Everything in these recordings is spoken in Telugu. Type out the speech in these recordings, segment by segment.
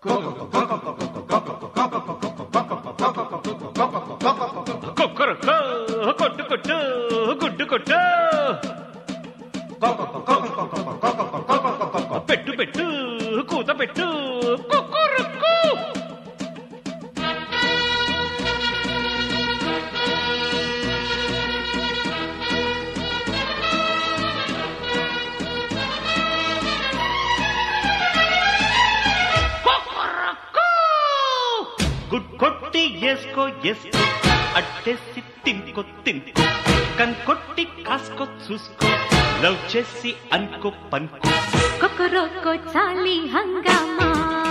కొక్కరొక్క కొట్టు కొట్టు గుడ్డు కొట్టు పెట్టు పెట్టు కూత పెట్టు కుక్కురుక్కు. కుక్కురుక్కు. గుడ్ కొట్టి వేసుకో వేసుకో అట్టేసి తినుకో తినుకో కన్కొట్టి కాసుకో చూసుకో లవ్ చేసి అనుకో పనుకో కొకరొకో చాలి హంగామా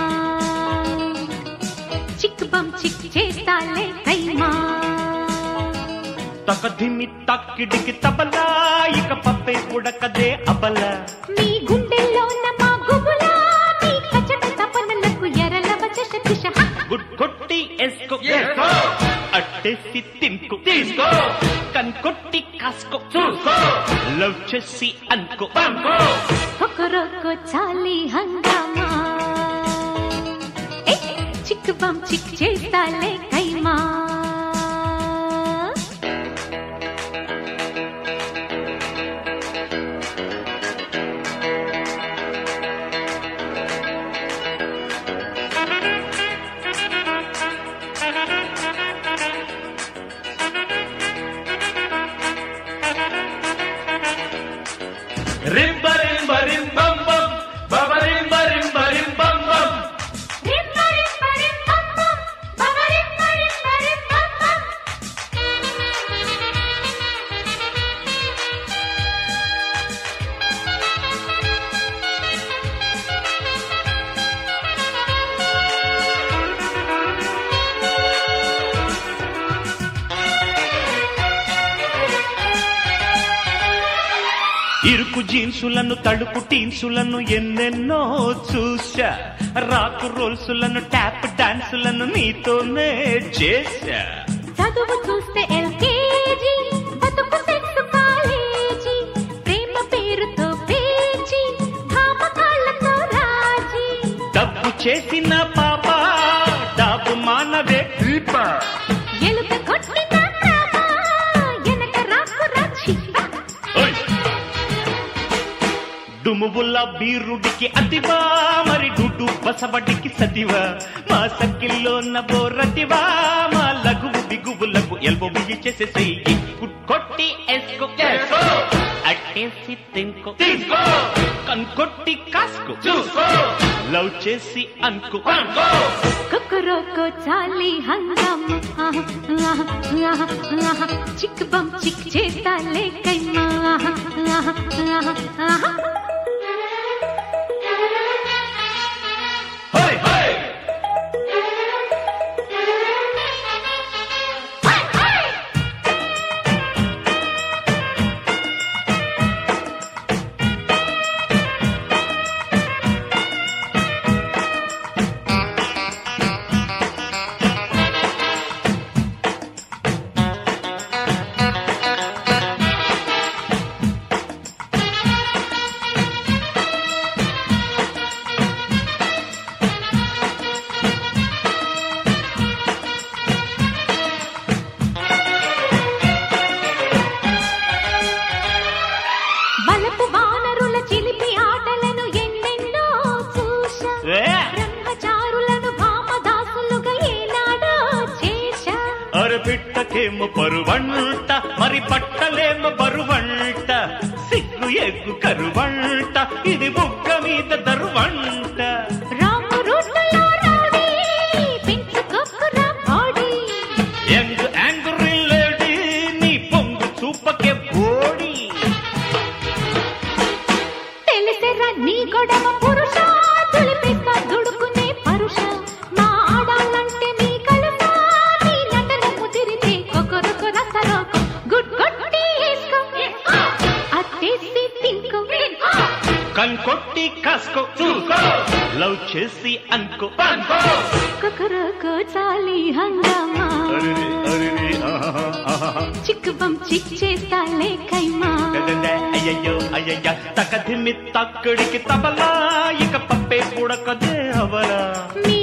చిక్ బం చిక్ చేస్తాలే కైమా తకధిమి తక్కిడికి తబలా ఇక పప్పే ఉడకదే అబల మీ గుండెల్లో మా గుబులా మీ కచట తపనలకు ఎరల వచష దిశ గుడ్ కొట్టి వేసుకో అట్టేసి తినుకో తీసుకో కన్కొట్టి కాసుకో చూసుకో లవ్ చేసి అనుకో అనుకో కొకరొకో చాలి హంగామా ఏ, చిక్ బం చిక్ చేస్తాలే కైమా రింబ రింబ రిం బం బం బబ రింబ రింబ రిం బం బం ఇరుకు జీన్సులను తడుపు టీన్సులను ఎన్నెన్నో చూసా రాకు రోల్సులను ట్యాప్ డాన్సులను నీతోనే చేశా చదువు చూస్తే ఎల్కేజీ బతుకు సెక్స్ కాలేజీ ప్రేమ పేరుతో పేజీ భామకాళ్ళతో రాజీ డబ్బు చేసిన పాప డబ్బు మానవే దీప ఎలుక కొట్టిన ప్రేమ ఎనక రాకు రాజీ ఓయ్! డుమువుల బీరుడికి అతివా మరి డుడు బసవడికి సతివా మా సక్కిల్లో నబోరతివా మా లఘువు బిగువులకు ఎల్బో బియ్యి చేసే చెయ్యి కొట్టి ఎస్కో అట్టేసి తింకో తీసుకో కన్కొట్టి కాసుకో చూసుకో లవ్ చేసి అనుకో అనుకో కొకరోకో చాలి హంగం చిక్ బం చిక్ చేస్తాలే కైమా హోయ్ హోయ్ బలపు వానరుల చిలిపి ఆటలను ఎన్నెన్నో చూశా ఏ! బ్రహ్మచారులను భామదాసులుగా ఏనాడో చేశా అర పిట్టకేమో పరువంట మరి పట్టలేమో బరువంట సిగ్గు ఎగ్గు కరువంట ఇది బుగ్గ మీద దరువంట రాము రూట్లో రౌడీ పెంచుకోకురా బాడీ యంగ్ యాంగ్రీ లేడీ నీ పొంగు చూపకే బోడి తెలిసెరా నీ గొడవ పురుష తులిపేస్తా దుడుకునే పరుష మా ఆడాలంటే నీ కలుస నీ నటన ముదిరితే కొకొరొక రసరోకు గుడ్ కొట్టి వేసుకో అట్టేసి తింకో కన్కొట్టి కాసుకో చూసుకో లవ్ చేసి అనుకో అనుకో కొకొరొక చాలి హంగామా అరెరే, అరెరే, ఆహా, ఆహా. చిక్ బం చిక్ చేస్తాలే కైమా డడడే, అయ్యయ్యో అయ్యయ్య తకధిమి తక్కడికి తబలా ఇక పప్పే పుడకదే అవరా మీ